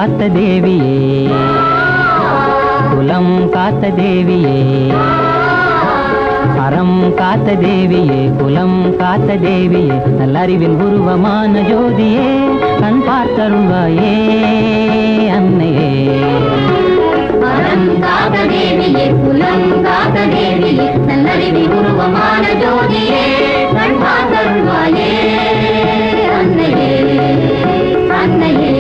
காத்த தேவியே குலம் காத்த தேவியே அறம் காத்த தேவியே குலம் காத்த தேவியே நல்லறிவின் உருவமான ஜோதியே கண் பார்த்தருள்வாயே அன்னையே அறம் காத்த தேவியே குலம் காத்த தேவியே நல்லறிவி உருவமான ஜோதியே கண் பார்த்தருள்வாயே அன்னையே அன்னையே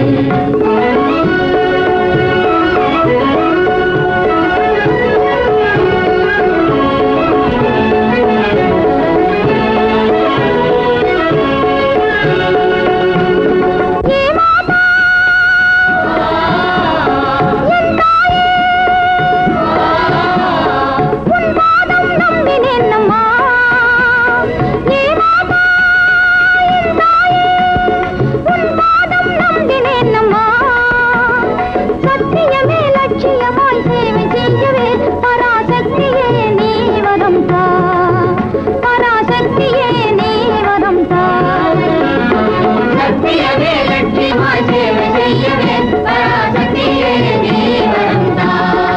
நம்பினேன்னம்மா ஏ மாதா என் தாயே உன் பாதம் நம்பினேன்னம்மா சத்தியமே லட்சியமாய் சேவை செய்யவே பராசக்தியே நீ வரம் தா பராசக்தியே நீ வரம் தா சத்தியமே லட்சியமாய் சேவை செய்யவே பராசக்தியே நீ வரம் தா.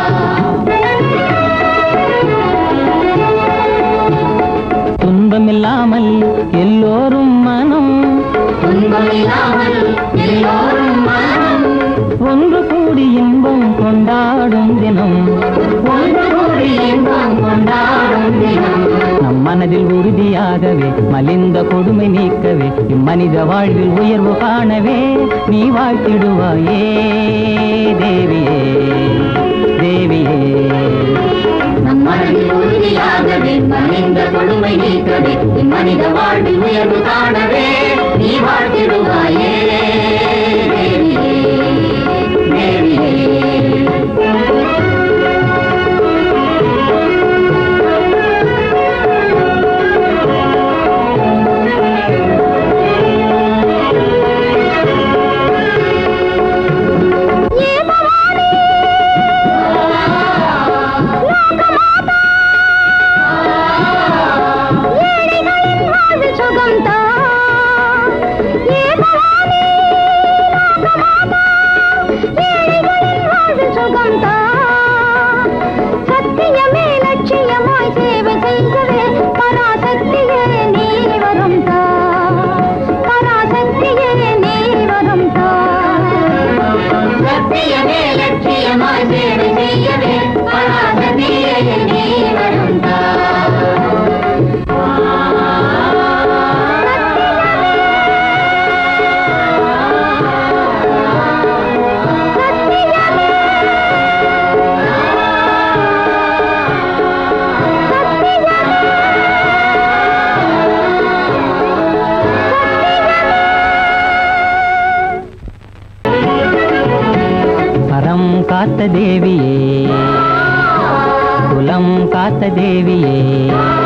துன்பமில்லாமல் எல்லோரும் மனம் துன்பமில்லாமல் எல்லோரும் மனம் ஒன்று கூடி இன்பம் கொண்டாடும் தினம் ஒன்று கூடி இன்பம் கொண்டாடும் தினம் நம் மனதில் உறுதியாகவே மலிந்த கொடுமை நீக்கவே இம்மனித வாழ்வில் உயர்வு காணவே நீ வாழ்த்திடுவாயே தேவியே தேவியே நம் மனதில் உறுதியாகவே மனித கொடுமை நீக்கவே இம்மனித வாழ்வில் உயர்வு காணவே நீ வாழ்த்திடுவாயே தேவியே தேவியே ஏ பவானி லோகமாதா ஏழைகளின் வாழ்வில் சுகம் தா ஏ பவானி லோகமாதா ஏழைகளின் வாழ்வில் சுகம் தா சத்தியமே லட்சியமாய் சேவை செய்யவே பராசக்தியே நீ வரும் தா பராசக்தியே நீ வரும் தா சத்தியமே லட்சியமாய் சேவை செய்யவே பராசக்தியே நீ வரும் தா. அறம் காத்த தேவியே குலம் காத்த தேவியே